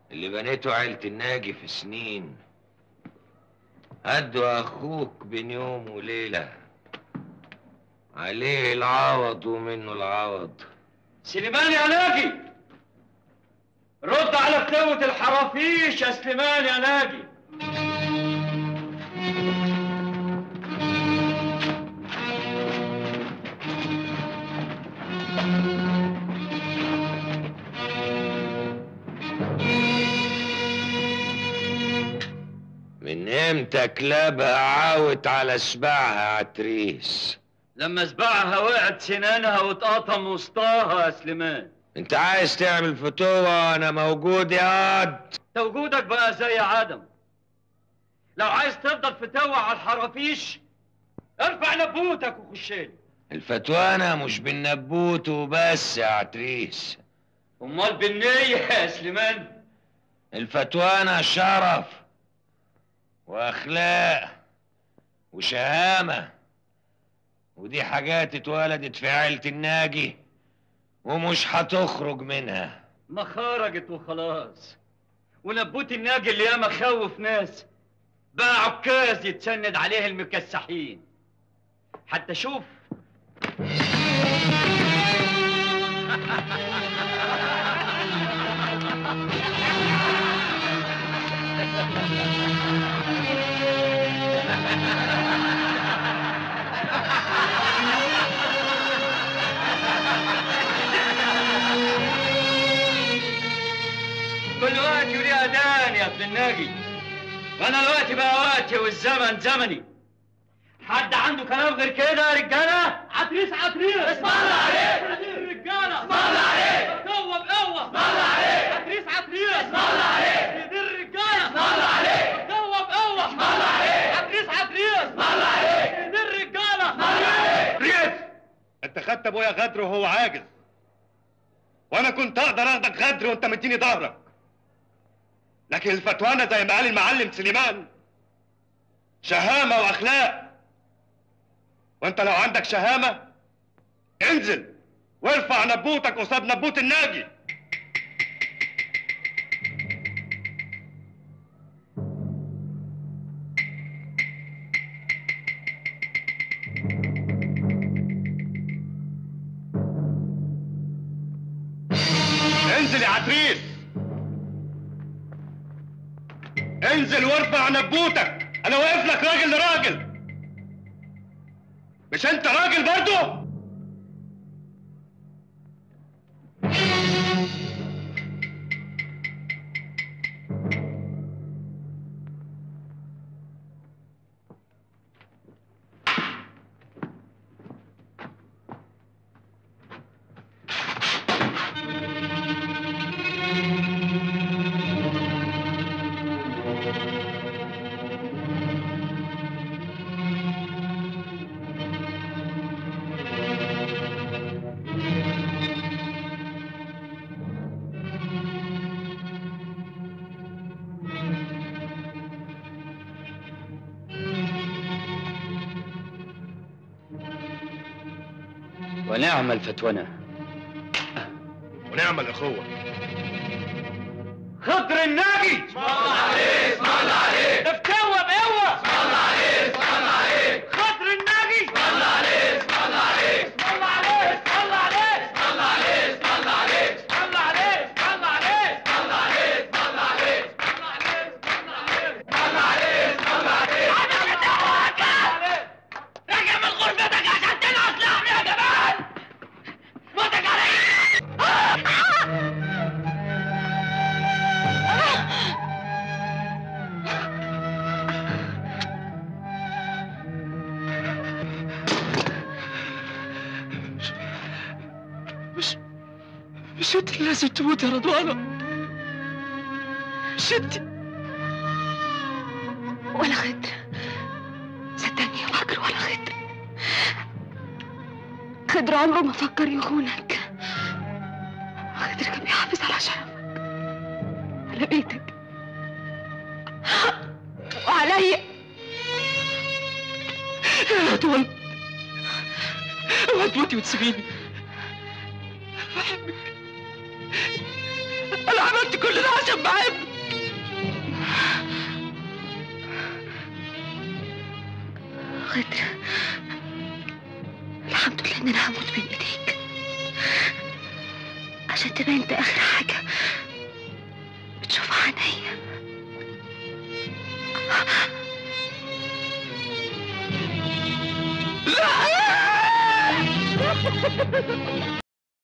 اللي بنيته عيلة الناجي في سنين قدوا اخوك بين يوم وليلة عليه العوض ومنه العوض سليمان يا ناجي رد على فتوة الحرافيش يا سليمان يا ناجي من امتى كلابها عاوت على سباعها عتريس لما سباعها وقعت سنانها واتقطم وسطاها يا سليمان انت عايز تعمل فتوة وانا موجود يا واد انت وجودك بقى زي عدم لو عايز تفضل فتوة على الحرافيش ارفع نبوتك وخشلي الفتوانة مش بالنبوت وبس يا عتريس امال بالنية يا سليمان الفتوانة شرف واخلاق وشهامة ودي حاجات اتولدت في عيلة الناجي ومش هتخرج منها ما خرجت وخلاص ونبوت الناجي اللي ياما خوف ناس بقى عكاز يتسند عليه المكسحين حتى شوف كل وقت وليه اذان يا ابن الناجي وانا الوقت بقى وقتي والزمن زمني حد عنده كلام غير كده يا رجاله عتريس عتريس اسم الله عليك الرجاله اسم الله عليك قوه بقوه اسم الله عليك عتريس عتريس اسم الله عليك دي الرجاله اسم الله عليك قوه بقوه اسم الله عليك عتريس عتريس اسم الله عليك دي الرجاله اسم الله عليك ريس انت خدت ابويا غدر وهو عاجز وانا كنت اقدر اخدك غدر وانت مديني ظهرك لكن الفتوانة زي ما قال المعلم سليمان شهامة واخلاق وانت لو عندك شهامة انزل وارفع نبوتك قصاد نبوت الناجي انزل يا عتريس انزل وارفع نبوتك انا واقف لك راجل لراجل مش انت راجل برضو ونعم الفتونة ونعم الاخوة خضر الناجي اسم الله عليه اسم الله عليه افتوى بقوة اسم الله عليه اسم الله عليه خضر الناجي اسم الله عليه اسم الله عليه اسم الله عليه اسم الله عليه اسم الله عليه اسم الله عليه اسم الله عليه اسم الله عليه اسم الله عليه اسم الله عليه اسم الله عليه اسم الله عليه راجع من غرفتك عشان تنعس لحم يا جمال موتك عليا مش مش انت اللي لازم تموت يا رضوانة مش انت ولا خدر صدقني يا فكر ولا خدر خدر عمره ما فكر يخونك خدر كان بيحافظ على شرفك على بيتك وعليا يا رضوان اوعى تموتي وتسيبيني بحبك انا عملت كل ده عشان بحبك غدر الحمد لله ان انا هموت بين ايديك عشان تبقى انت اخر حاجة بتشوفها عينيا لا